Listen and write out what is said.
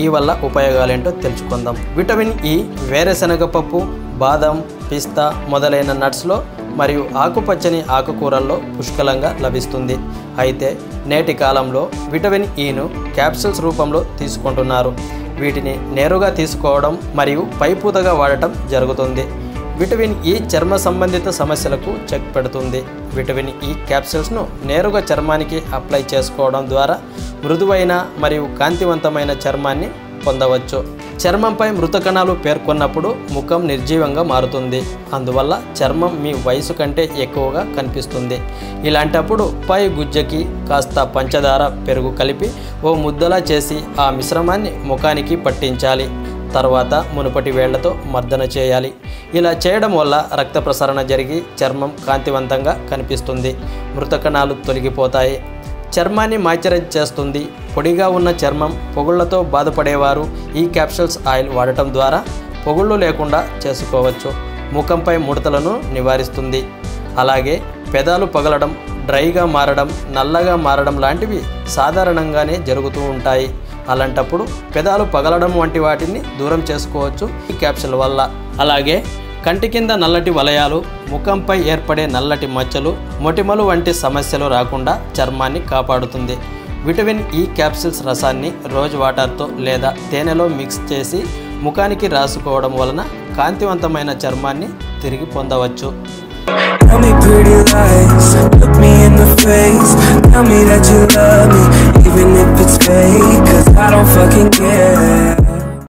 వల్ల ఉపయోగాలేంటో తెలుసుకుందాం vitamin E వేరుశనగ పప్పు బాదం పిస్తా మొదలైన నట్స్లో మరియు ఆకుపచ్చని ఆకుకూరల్లో పుష్కలంగా లభిస్తుంది అయితే నేటి కాలంలో విటమిన్ ఈను క్యాప్సూల్స్ రూపంలో తీసుకుంటున్నారు వీటిని నేరుగా తీసుకోవడం మరియు పైపూతగా వాడటం జరుగుతుంది విటమిన్ ఈ చర్మ సంబంధిత సమస్యలకు చెక్ పెడుతుంది విటమిన్ ఈ క్యాప్సూల్స్ను నేరుగా చర్మానికి అప్లై చేసుకోవడం ద్వారా మృదువైన మరియు కాంతివంతమైన చర్మాన్ని పొందవచ్చు చర్మంపై మృత కణాలు పేర్కొన్నప్పుడు ముఖం నిర్జీవంగా మారుతుంది అందువల్ల చర్మం మీ వయసు కంటే ఎక్కువగా కనిపిస్తుంది ఇలాంటప్పుడు పై గుజ్జకి కాస్త పంచదార పెరుగు కలిపి ఓ ముద్దలా చేసి ఆ మిశ్రమాన్ని ముఖానికి పట్టించాలి తర్వాత మునుపటి వేళ్లతో మర్దన చేయాలి ఇలా చేయడం వల్ల రక్త ప్రసరణ జరిగి చర్మం కాంతివంతంగా కనిపిస్తుంది మృత కణాలు తొలగిపోతాయి చర్మాన్ని మాయిశ్చరైజ్ చేస్తుంది పొడిగా ఉన్న చర్మం పొగుళ్లతో బాధపడేవారు ఈ క్యాప్సూల్స్ ఆయిల్ వాడటం ద్వారా పొగుళ్ళు లేకుండా చేసుకోవచ్చు ముఖంపై ముడతలను నివారిస్తుంది అలాగే పెదాలు పగలడం డ్రైగా మారడం నల్లగా మారడం లాంటివి సాధారణంగానే జరుగుతూ ఉంటాయి అలాంటప్పుడు పెదాలు పగలడం వంటి వాటిని దూరం చేసుకోవచ్చు ఈ క్యాప్సూల్ వల్ల అలాగే కంటి కింద నల్లటి వలయాలు ముఖంపై ఏర్పడే నల్లటి మచ్చలు మొటిమలు వంటి సమస్యలు రాకుండా చర్మాన్ని కాపాడుతుంది విటమిన్ ఈ క్యాప్సూల్స్ రసాన్ని రోజ్ వాటర్తో లేదా తేనెలో మిక్స్ చేసి ముఖానికి రాసుకోవడం వలన కాంతివంతమైన చర్మాన్ని తిరిగి పొందవచ్చు Tell me pretty lies, look me in the face Tell me that you love me, even if it's fake Cause I don't fucking care